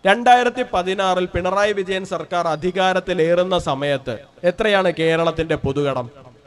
രണ്ടായിരത്തി പതിനാറിൽ പിണറായി വിജയൻ സർക്കാർ അധികാരത്തിലേറുന്ന സമയത്ത് എത്രയാണ് കേരളത്തിന്റെ പൊതുകടം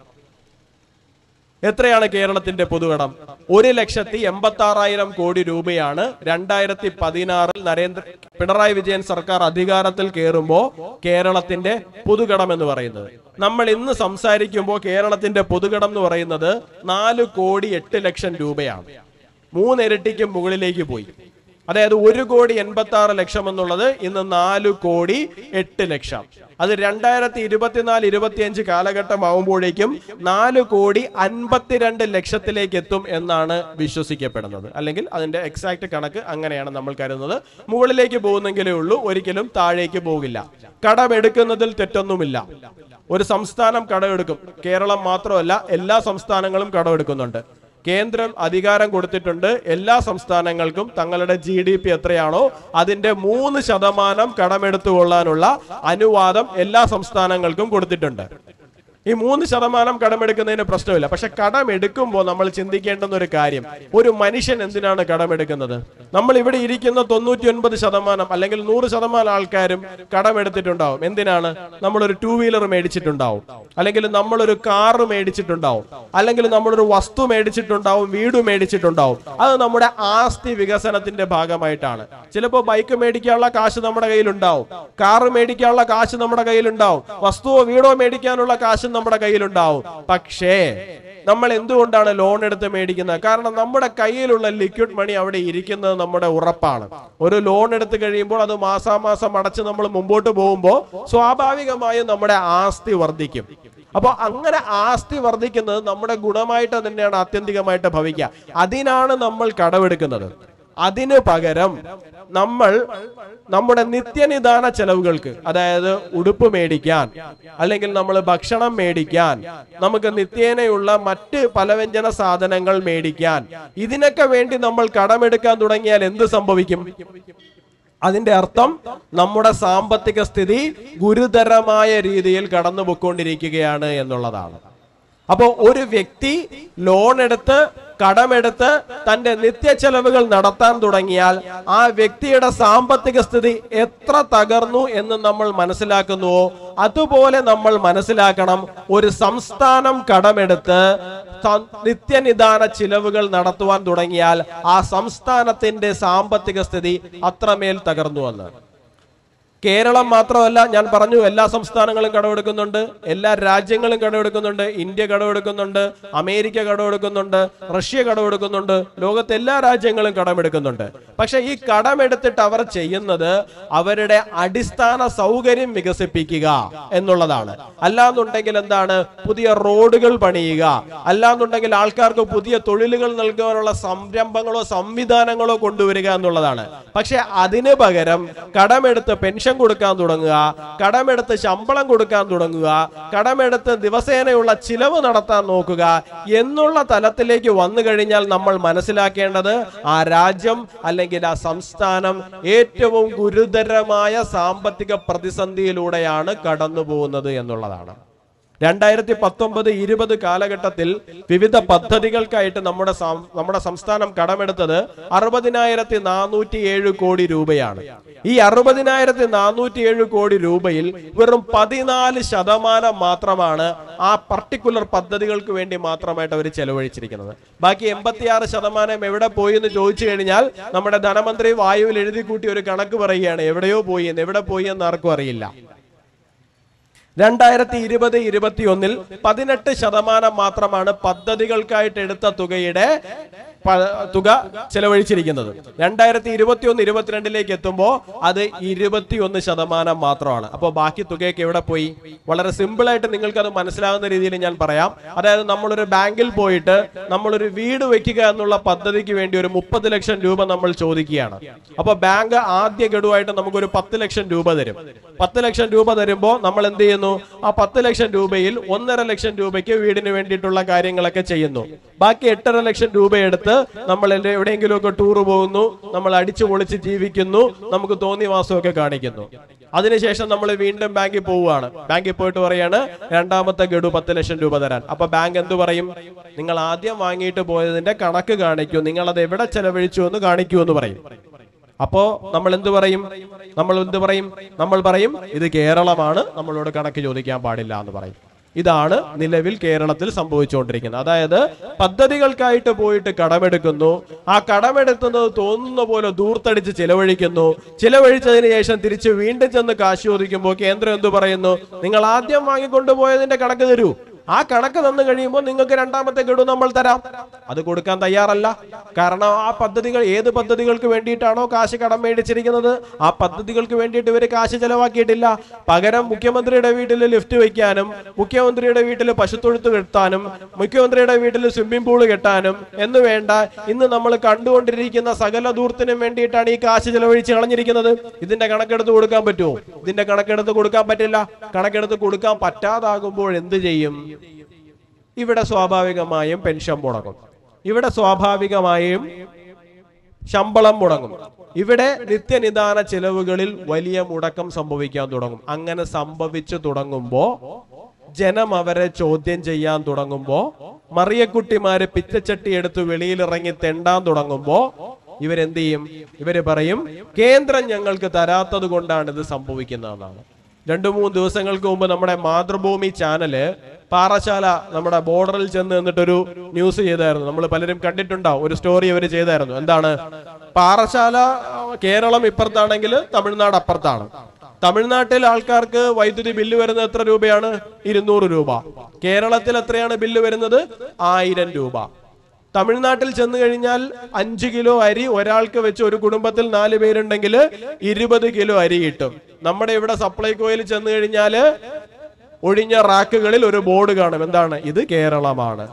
എത്രയാണ് കേരളത്തിന്റെ പൊതുകടം ഒരു ലക്ഷത്തി എൺപത്തി ആറായിരം കോടി രൂപയാണ് രണ്ടായിരത്തി പതിനാറിൽ നരേന്ദ്ര പിണറായി വിജയൻ സർക്കാർ അധികാരത്തിൽ കയറുമ്പോൾ കേരളത്തിന്റെ പൊതുകടം എന്ന് പറയുന്നത് നമ്മൾ ഇന്ന് സംസാരിക്കുമ്പോൾ കേരളത്തിന്റെ പൊതുകടം എന്ന് പറയുന്നത് നാല് കോടി എട്ട് ലക്ഷം രൂപയാണ് മൂന്നിരട്ടിക്ക് മുകളിലേക്ക് പോയി അതായത് ഒരു കോടി എൺപത്തി ആറ് ലക്ഷം എന്നുള്ളത് ഇന്ന് നാല് കോടി എട്ട് ലക്ഷം അത് രണ്ടായിരത്തി ഇരുപത്തിനാല് ഇരുപത്തിയഞ്ച് കാലഘട്ടമാവുമ്പോഴേക്കും നാല് കോടി അൻപത്തിരണ്ട് ലക്ഷത്തിലേക്ക് എത്തും എന്നാണ് വിശ്വസിക്കപ്പെടുന്നത് അല്ലെങ്കിൽ അതിന്റെ എക്സാക്ട് കണക്ക് അങ്ങനെയാണ് നമ്മൾ കരുതുന്നത് മുകളിലേക്ക് പോകുന്നെങ്കിലേ ഉള്ളൂ ഒരിക്കലും താഴേക്ക് പോകില്ല കടമെടുക്കുന്നതിൽ തെറ്റൊന്നുമില്ല ഒരു സംസ്ഥാനം കടമെടുക്കും കേരളം മാത്രമല്ല എല്ലാ സംസ്ഥാനങ്ങളും കടമെടുക്കുന്നുണ്ട് കേന്ദ്രം അധികാരം കൊടുത്തിട്ടുണ്ട് എല്ലാ സംസ്ഥാനങ്ങൾക്കും തങ്ങളുടെ ജി ഡി പി എത്രയാണോ അതിന്റെ മൂന്ന് ശതമാനം കടമെടുത്തു കൊള്ളാനുള്ള അനുവാദം എല്ലാ സംസ്ഥാനങ്ങൾക്കും കൊടുത്തിട്ടുണ്ട് ഈ മൂന്ന് ശതമാനം കടമെടുക്കുന്നതിന് പ്രശ്നമില്ല പക്ഷെ കടമെടുക്കുമ്പോൾ നമ്മൾ ചിന്തിക്കേണ്ടുന്ന ഒരു കാര്യം ഒരു മനുഷ്യൻ എന്തിനാണ് കടമെടുക്കുന്നത് നമ്മൾ ഇവിടെ ഇരിക്കുന്ന തൊണ്ണൂറ്റി ഒൻപത് ശതമാനം അല്ലെങ്കിൽ നൂറ് ശതമാനം ആൾക്കാരും കടമെടുത്തിട്ടുണ്ടാവും എന്തിനാണ് നമ്മളൊരു ടൂ വീലർ മേടിച്ചിട്ടുണ്ടാവും അല്ലെങ്കിൽ നമ്മളൊരു കാറ് മേടിച്ചിട്ടുണ്ടാവും അല്ലെങ്കിൽ നമ്മളൊരു വസ്തു മേടിച്ചിട്ടുണ്ടാവും വീട് മേടിച്ചിട്ടുണ്ടാവും അത് നമ്മുടെ ആസ്തി വികസനത്തിന്റെ ഭാഗമായിട്ടാണ് ചിലപ്പോൾ ബൈക്ക് മേടിക്കാനുള്ള കാശ് നമ്മുടെ കയ്യിലുണ്ടാവും കാറ് മേടിക്കാനുള്ള കാശ് നമ്മുടെ കയ്യിലുണ്ടാവും വസ്തുവോ വീടോ മേടിക്കാനുള്ള കാശ് നമ്മുടെ കയ്യിലുണ്ടാവും പക്ഷേ നമ്മൾ എന്തുകൊണ്ടാണ് ലോൺ എടുത്ത് മേടിക്കുന്നത് കാരണം നമ്മുടെ കയ്യിലുള്ള ലിക്വിഡ് മണി അവിടെ ഇരിക്കുന്നത് നമ്മുടെ ഉറപ്പാണ് ഒരു ലോൺ എടുത്ത് കഴിയുമ്പോൾ അത് മാസാമാസം അടച്ച് നമ്മൾ മുമ്പോട്ട് പോകുമ്പോൾ സ്വാഭാവികമായും നമ്മുടെ ആസ്തി വർദ്ധിക്കും അപ്പോൾ അങ്ങനെ ആസ്തി വർദ്ധിക്കുന്നത് നമ്മുടെ ഗുണമായിട്ട് തന്നെയാണ് ആത്യന്തികമായിട്ട് ഭവിക്കുക അതിനാണ് നമ്മൾ കടമെടുക്കുന്നത് അതിന് പകരം നമ്മൾ നമ്മുടെ നിത്യനിദാന ചെലവുകൾക്ക് അതായത് ഉടുപ്പ് മേടിക്കാൻ അല്ലെങ്കിൽ നമ്മൾ ഭക്ഷണം മേടിക്കാൻ നമുക്ക് നിത്യേനയുള്ള മറ്റ് പലവ്യഞ്ജന സാധനങ്ങൾ മേടിക്കാൻ ഇതിനൊക്കെ വേണ്ടി നമ്മൾ കടമെടുക്കാൻ തുടങ്ങിയാൽ എന്ത് സംഭവിക്കും അതിന്റെ അർത്ഥം നമ്മുടെ സാമ്പത്തിക സ്ഥിതി ഗുരുതരമായ രീതിയിൽ കടന്നു പൊയ്ക്കൊണ്ടിരിക്കുകയാണ് എന്നുള്ളതാണ് അപ്പോൾ ഒരു വ്യക്തി ലോൺ എടുത്ത് കടമെടുത്ത് തന്റെ നിത്യ ചെലവുകൾ നടത്താൻ തുടങ്ങിയാൽ ആ വ്യക്തിയുടെ സാമ്പത്തിക സ്ഥിതി എത്ര തകർന്നു എന്ന് നമ്മൾ മനസ്സിലാക്കുന്നുവോ അതുപോലെ നമ്മൾ മനസ്സിലാക്കണം ഒരു സംസ്ഥാനം കടമെടുത്ത് ത- നിത്യനിദാന ചിലവുകൾ നടത്തുവാൻ തുടങ്ങിയാൽ ആ സംസ്ഥാനത്തിന്റെ സാമ്പത്തിക സ്ഥിതി അത്രമേൽ തകർന്നു എന്ന് കേരളം മാത്രമല്ല ഞാൻ പറഞ്ഞു എല്ലാ സംസ്ഥാനങ്ങളും കടമെടുക്കുന്നുണ്ട് എല്ലാ രാജ്യങ്ങളും കടമെടുക്കുന്നുണ്ട് ഇന്ത്യ കടമെടുക്കുന്നുണ്ട് അമേരിക്ക കടമെടുക്കുന്നുണ്ട് റഷ്യ കടമെടുക്കുന്നുണ്ട് ലോകത്തെ എല്ലാ രാജ്യങ്ങളും കടമെടുക്കുന്നുണ്ട് പക്ഷെ ഈ കടമെടുത്തിട്ട് അവർ ചെയ്യുന്നത് അവരുടെ അടിസ്ഥാന സൗകര്യം വികസിപ്പിക്കുക എന്നുള്ളതാണ് അല്ലാന്നുണ്ടെങ്കിൽ എന്താണ് പുതിയ റോഡുകൾ പണിയുക അല്ലാന്നുണ്ടെങ്കിൽ ആൾക്കാർക്ക് പുതിയ തൊഴിലുകൾ നൽകാനുള്ള സംരംഭങ്ങളോ സംവിധാനങ്ങളോ കൊണ്ടുവരിക എന്നുള്ളതാണ് പക്ഷെ അതിന് പകരം കടമെടുത്ത് പെൻഷൻ കൊടുക്കാൻ തുടങ്ങുക കടമെടുത്ത് ശമ്പളം കൊടുക്കാൻ തുടങ്ങുക കടമെടുത്ത് ദിവസേനയുള്ള ചിലവ് നടത്താൻ നോക്കുക എന്നുള്ള തലത്തിലേക്ക് വന്നു കഴിഞ്ഞാൽ നമ്മൾ മനസ്സിലാക്കേണ്ടത് ആ രാജ്യം അല്ലെങ്കിൽ ആ സംസ്ഥാനം ഏറ്റവും ഗുരുതരമായ സാമ്പത്തിക പ്രതിസന്ധിയിലൂടെയാണ് കടന്നു പോകുന്നത് എന്നുള്ളതാണ് രണ്ടായിരത്തി പത്തൊമ്പത് ഇരുപത് കാലഘട്ടത്തിൽ വിവിധ പദ്ധതികൾക്കായിട്ട് നമ്മുടെ സം- നമ്മുടെ സംസ്ഥാനം കടമെടുത്തത് അറുപതിനായിരത്തി നാനൂറ്റി ഏഴ് കോടി രൂപയാണ് ഈ അറുപതിനായിരത്തി നാനൂറ്റി ഏഴ് കോടി രൂപയിൽ വെറും പതിനാല് ശതമാനം മാത്രമാണ് ആ പർട്ടിക്കുലർ പദ്ധതികൾക്ക് വേണ്ടി മാത്രമായിട്ട് അവർ ചെലവഴിച്ചിരിക്കുന്നത് ബാക്കി എൺപത്തിയാറ് ശതമാനം എവിടെ പോയി എന്ന് ചോദിച്ചു കഴിഞ്ഞാൽ നമ്മുടെ ധനമന്ത്രി വായുവിൽ എഴുതി കൂട്ടി ഒരു കണക്ക് പറയുകയാണ് എവിടെയോ പോയി എന്ന് എവിടെ പോയി എന്ന് ആർക്കും അറിയില്ല രണ്ടായിരത്തി ഇരുപത് ഇരുപത്തി ഒന്നിൽ പതിനെട്ട് ശതമാനം മാത്രമാണ് പദ്ധതികൾക്കായിട്ട് എടുത്ത തുകയുടെ പ- തുക ചെലവഴിച്ചിരിക്കുന്നത് രണ്ടായിരത്തി ഇരുപത്തി ഒന്ന് ഇരുപത്തിരണ്ടിലേക്ക് എത്തുമ്പോൾ അത് ഇരുപത്തിയൊന്ന് ശതമാനം മാത്രമാണ് അപ്പോൾ ബാക്കി തുകയൊക്കെ എവിടെ പോയി വളരെ സിമ്പിൾ ആയിട്ട് നിങ്ങൾക്ക് അത് മനസ്സിലാകുന്ന രീതിയിൽ ഞാൻ പറയാം അതായത് നമ്മളൊരു ബാങ്കിൽ പോയിട്ട് നമ്മളൊരു വീട് വെക്കുക എന്നുള്ള പദ്ധതിക്ക് വേണ്ടി ഒരു മുപ്പത് ലക്ഷം രൂപ നമ്മൾ ചോദിക്കുകയാണ് അപ്പൊ ബാങ്ക് ആദ്യ ഗഡുവായിട്ട് നമുക്കൊരു പത്ത് ലക്ഷം രൂപ തരും പത്ത് ലക്ഷം രൂപ തരുമ്പോൾ നമ്മൾ എന്ത് ചെയ്യുന്നു ആ പത്ത് ലക്ഷം രൂപയിൽ ഒന്നര ലക്ഷം രൂപയ്ക്ക് വീടിന് വേണ്ടിയിട്ടുള്ള കാര്യങ്ങളൊക്കെ ചെയ്യുന്നു ബാക്കി എട്ടര ലക്ഷം രൂപ എടുത്ത് നമ്മൾ എന്റെ എവിടെയെങ്കിലും ഒക്കെ ടൂർ പോകുന്നു നമ്മൾ അടിച്ചു പൊളിച്ച് ജീവിക്കുന്നു നമുക്ക് തോന്നിയ മാസമൊക്കെ കാണിക്കുന്നു അതിനുശേഷം നമ്മൾ വീണ്ടും ബാങ്കിൽ പോവുകയാണ് ബാങ്കിൽ പോയിട്ട് പറയാണ് രണ്ടാമത്തെ ഗഡു പത്ത് ലക്ഷം രൂപ തരാൻ അപ്പൊ ബാങ്ക് എന്ത് പറയും നിങ്ങൾ ആദ്യം വാങ്ങിയിട്ട് പോയതിന്റെ കണക്ക് കാണിക്കൂ നിങ്ങൾ അത് എവിടെ ചെലവഴിച്ചു എന്ന് കാണിക്കൂ എന്ന് പറയും അപ്പോ നമ്മൾ എന്ത് പറയും നമ്മൾ എന്ത് പറയും നമ്മൾ പറയും ഇത് കേരളമാണ് നമ്മളോട് കണക്ക് ചോദിക്കാൻ പാടില്ല എന്ന് പറയും ഇതാണ് നിലവിൽ കേരളത്തിൽ സംഭവിച്ചുകൊണ്ടിരിക്കുന്നത് അതായത് പദ്ധതികൾക്കായിട്ട് പോയിട്ട് കടമെടുക്കുന്നു ആ കടമെടുക്കുന്നത് തോന്നുന്ന പോലെ ദൂർത്തടിച്ച് ചിലവഴിക്കുന്നു ചിലവഴിച്ചതിന് ശേഷം തിരിച്ച് വീണ്ടും ചെന്ന് കാശ് ചോദിക്കുമ്പോൾ കേന്ദ്രം എന്ത് പറയുന്നു നിങ്ങൾ ആദ്യം വാങ്ങിക്കൊണ്ടുപോയതിന്റെ കണക്ക് തരൂ ആ കണക്ക് തന്നു കഴിയുമ്പോൾ നിങ്ങൾക്ക് രണ്ടാമത്തെ ഗഡു നമ്മൾ തരാം അത് കൊടുക്കാൻ തയ്യാറല്ല കാരണം ആ പദ്ധതികൾ ഏത് പദ്ധതികൾക്ക് വേണ്ടിയിട്ടാണോ കാശ് കടം മേടിച്ചിരിക്കുന്നത് ആ പദ്ധതികൾക്ക് വേണ്ടിയിട്ട് ഇവർ കാശ് ചെലവാക്കിയിട്ടില്ല പകരം മുഖ്യമന്ത്രിയുടെ വീട്ടിൽ ലിഫ്റ്റ് വെക്കാനും മുഖ്യമന്ത്രിയുടെ വീട്ടിൽ പശുത്തൊഴുത്ത് കെട്ടാനും മുഖ്യമന്ത്രിയുടെ വീട്ടിൽ സ്വിമ്മിംഗ് പൂള് കെട്ടാനും എന്ന് വേണ്ട ഇന്ന് നമ്മൾ കണ്ടുകൊണ്ടിരിക്കുന്ന സകല ദൂർത്തിനും വേണ്ടിയിട്ടാണ് ഈ കാശ് ചെലവഴിച്ച് കളഞ്ഞിരിക്കുന്നത് ഇതിന്റെ കണക്കെടുത്ത് കൊടുക്കാൻ പറ്റുമോ ഇതിന്റെ കണക്കെടുത്ത് കൊടുക്കാൻ പറ്റില്ല കണക്കെടുത്ത് കൊടുക്കാൻ പറ്റാതാകുമ്പോൾ എന്ത് ചെയ്യും ഇവിടെ സ്വാഭാവികമായും പെൻഷൻ മുടങ്ങും ഇവിടെ സ്വാഭാവികമായും ശമ്പളം മുടങ്ങും ഇവിടെ നിത്യനിദാന ചെലവുകളിൽ വലിയ മുടക്കം സംഭവിക്കാൻ തുടങ്ങും അങ്ങനെ സംഭവിച്ചു തുടങ്ങുമ്പോ ജനം അവരെ ചോദ്യം ചെയ്യാൻ തുടങ്ങുമ്പോ മറിയക്കുട്ടിമാര് പിച്ചച്ചട്ടി എടുത്ത് വെളിയിലിറങ്ങി തെണ്ടാൻ തുടങ്ങുമ്പോ ഇവരെന്ത് ചെയ്യും ഇവര് പറയും കേന്ദ്രം ഞങ്ങൾക്ക് തരാത്തത് കൊണ്ടാണ് ഇത് സംഭവിക്കുന്നതെന്നാണ് രണ്ടു മൂന്ന് ദിവസങ്ങൾക്ക് മുമ്പ് നമ്മുടെ മാതൃഭൂമി ചാനല് പാറശാല നമ്മുടെ ബോർഡറിൽ ചെന്ന് നിന്നിട്ടൊരു ന്യൂസ് ചെയ്തായിരുന്നു നമ്മൾ പലരും കണ്ടിട്ടുണ്ടാവും ഒരു സ്റ്റോറി അവർ ചെയ്തായിരുന്നു എന്താണ് പാറശാല ആ, കേരളം ഇപ്പുറത്താണെങ്കിൽ തമിഴ്നാട് അപ്പുറത്താണ് തമിഴ്നാട്ടിൽ ആൾക്കാർക്ക് വൈദ്യുതി ബില്ല് വരുന്നത് എത്ര രൂപയാണ് ഇരുന്നൂറ് രൂപ കേരളത്തിൽ എത്രയാണ് ബില്ല് വരുന്നത് ആയിരം രൂപ തമിഴ്നാട്ടിൽ ചെന്ന് കഴിഞ്ഞാൽ അഞ്ച് കിലോ അരി ഒരാൾക്ക് വെച്ച് ഒരു കുടുംബത്തിൽ നാല് പേരുണ്ടെങ്കിൽ ഇരുപത് കിലോ അരി കിട്ടും നമ്മുടെ ഇവിടെ സപ്ലൈകോയിൽ ചെന്ന് കഴിഞ്ഞാല് ഒഴിഞ്ഞ റാക്കുകളിൽ ഒരു ബോർഡ് കാണും എന്താണ് ഇത് കേരളമാണ്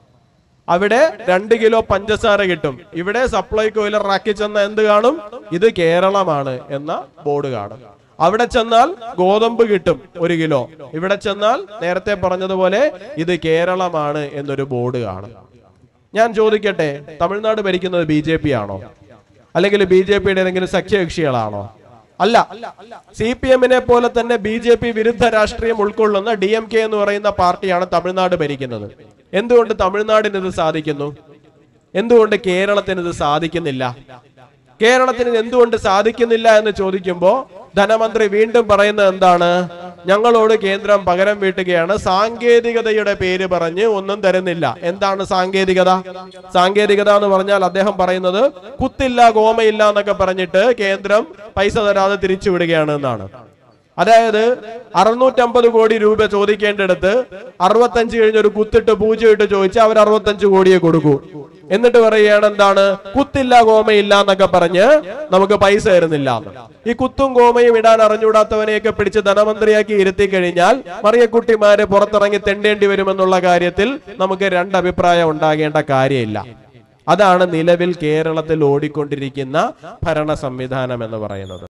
അവിടെ രണ്ട് കിലോ പഞ്ചസാര കിട്ടും ഇവിടെ സപ്ലൈകോയിൽ റാക്കി ചെന്ന എന്ത് കാണും ഇത് കേരളമാണ് എന്ന ബോർഡ് കാണും അവിടെ ചെന്നാൽ ഗോതമ്പ് കിട്ടും ഒരു കിലോ ഇവിടെ ചെന്നാൽ നേരത്തെ പറഞ്ഞതുപോലെ ഇത് കേരളമാണ് എന്നൊരു ബോർഡ് കാണും ഞാൻ ചോദിക്കട്ടെ തമിഴ്നാട് ഭരിക്കുന്നത് ബി ജെ പി ആണോ അല്ലെങ്കിൽ ബി ജെ പിയുടെ ഏതെങ്കിലും സഖ്യകക്ഷികളാണോ അല്ല സി പി എമ്മിനെ പോലെ തന്നെ ബി ജെ പി വിരുദ്ധ രാഷ്ട്രീയം ഉൾക്കൊള്ളുന്ന ഡി എം കെ എന്ന് പറയുന്ന പാർട്ടിയാണ് തമിഴ്നാട് ഭരിക്കുന്നത് എന്തുകൊണ്ട് തമിഴ്നാടിന് ഇത് സാധിക്കുന്നു എന്തുകൊണ്ട് കേരളത്തിന് ഇത് സാധിക്കുന്നില്ല കേരളത്തിന് ഇത് എന്തുകൊണ്ട് സാധിക്കുന്നില്ല എന്ന് ചോദിക്കുമ്പോ ധനമന്ത്രി വീണ്ടും പറയുന്നത് എന്താണ് ഞങ്ങളോട് കേന്ദ്രം പകരം വീട്ടുകയാണ് സാങ്കേതികതയുടെ പേര് പറഞ്ഞ് ഒന്നും തരുന്നില്ല എന്താണ് സാങ്കേതികത സാങ്കേതികത എന്ന് പറഞ്ഞാൽ അദ്ദേഹം പറയുന്നത് കുത്തില്ല ഗോമയില്ല എന്നൊക്കെ പറഞ്ഞിട്ട് കേന്ദ്രം പൈസ തരാതെ തിരിച്ചു വിടുകയാണ് എന്നാണ് അതായത് അറുന്നൂറ്റമ്പത് കോടി രൂപ ചോദിക്കേണ്ടിടത്ത് അറുപത്തഞ്ച് കഴിഞ്ഞ് ഒരു കുത്തിട്ട് പൂജ്യം ഇട്ട് ചോദിച്ചാൽ അവർ അറുപത്തഞ്ച് കോടിയെ കൊടുക്കൂ എന്നിട്ട് പറയുകയാണ് എന്താണ് കുത്തില്ല ഗോമയില്ല എന്നൊക്കെ പറഞ്ഞ് നമുക്ക് പൈസ തരുന്നില്ല എന്ന്. ഈ കുത്തും ഗോമയും ഇടാൻ അറിഞ്ഞുകൂടാത്തവനെയൊക്കെ പിടിച്ച് ധനമന്ത്രിയാക്കി ഇരുത്തി കഴിഞ്ഞാൽ മറിയക്കുട്ടിമാര് പുറത്തിറങ്ങി തെണ്ടേണ്ടി വരുമെന്നുള്ള കാര്യത്തിൽ നമുക്ക് രണ്ടഭിപ്രായം ഉണ്ടാകേണ്ട കാര്യമില്ല അതാണ് നിലവിൽ കേരളത്തിൽ ഓടിക്കൊണ്ടിരിക്കുന്ന ഭരണ സംവിധാനം എന്ന് പറയുന്നത്